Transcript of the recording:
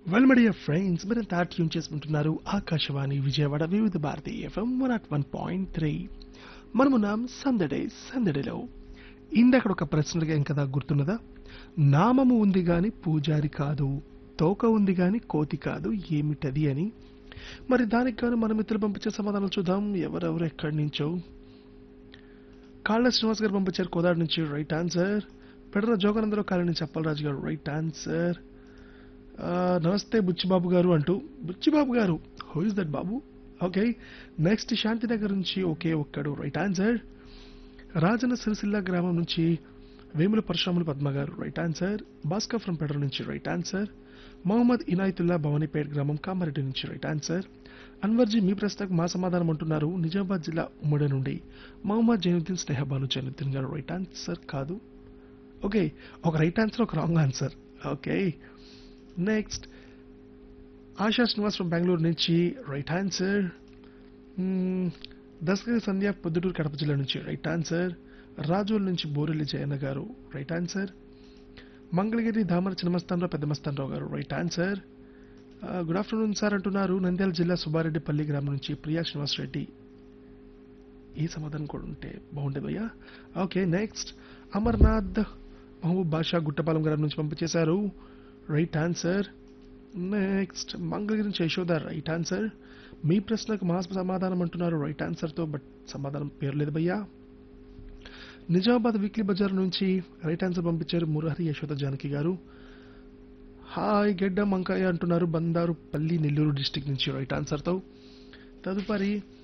well my dear friends మీరంతా tune చేసుకుంటున్నారు Akashvani Vijayawada Vividh Bharati FM one at one point three మనమున్నాం సందడే సందడిలో ఇందక్కడ ఒక ప్రశ్నగా ఏం కదా గుర్తున్నదా నామము ఉంది గాని పూజారి కాదు తోక ఉంది గాని కోతి కాదు ఏమిటది అని మరి దానికి గాను మన మిత్రులు పంపించే సమాధానం చూద్దాం ఎవరెవరు ఎక్కడి నుంచో కాళ్ళ శ్రీనివాస్ గారు పంపించారు కోదాడు నుంచి right answer Pedara Joganandarao colony నుంచి అప్పలరాజు గారు రైట్ ఆన్సర్ ఆ, నమస్తే బుచ్చిబాబు గారు అంటూ బుచ్చిబాబు గారు who is that Babu okay next Shantinagar నుంచి ఒకే ఒక్కడు రైట్ ఆన్సర్ రాజన్న సిరిసిల్ల గ్రామం నుంచి వేముల పరశురాములు పద్మ గారు right answer Bhaskar from Pedara నుంచి రైట్ ఆన్సర్ మొహమ్మద్ ఇనాయతుల్లా భవానీపేట్ గ్రామం కామారెడ్డి నుంచి రైట్ ఆన్సర్ అన్వర్జీ మీ ప్రశ్నకు మా సమాధానం అంటున్నారు నిజామాబాద్ జిల్లా ఉమ్మడి నుండి మొహమ్మద్ జైనుద్దీన్ స్నేహబాను జైనుద్దీన్ గారు రైట్ ఆన్సర్ కాదు ఓకే ఒక రైట్ ఆన్సర్ ఒక wrong answer okay next Asha Srinivas from Bengaluru నుంచి రైట్ ఆన్సర్ దసరి సంధ్య పొద్దుటూరు కడప జిల్లా నుంచి రైట్ ఆన్సర్ రాజోల్ నుంచి బోరెల్లి జయన్న గారు రైట్ ఆన్సర్ మంగళగిరి దామర చిన్నమస్తానరావు పెద్ద మస్తానరావు గారు right answer good afternoon sir అంటున్నారు నంద్యాల జిల్లా సుబ్బారెడ్డిపల్లి గ్రామం నుంచి ప్రియా శ్రీనివాస్ రెడ్డి ఈ సమాధానం కూడా ఉంటే బాగుండేది భయ్యా ఓకే నెక్స్ట్ అమర్నాథ్ మహబూబ్ బాషా గుట్టపాలెం గారి నుంచి పంపించేశారు రైట్ ఆన్సర్ నెక్స్ట్ మంగళగిరి నుంచి యశోద రైట్ ఆన్సర్ మీ ప్రశ్నకు మా సమాధానం అంటున్నారు రైట్ ఆన్సర్తో బట్ సమాధానం పేరు లేదు భయ్యా నిజామాబాద్ వీక్లీ బజార్ నుంచి రైట్ ఆన్సర్ పంపించారు మురహరి యశోద జానకి గారు హాయ్ గెడ్డ మంకాయ అంటున్నారు బందారు పల్లి నెల్లూరు డిస్టిక్ నుంచి రైట్ ఆన్సర్తో తదుపరి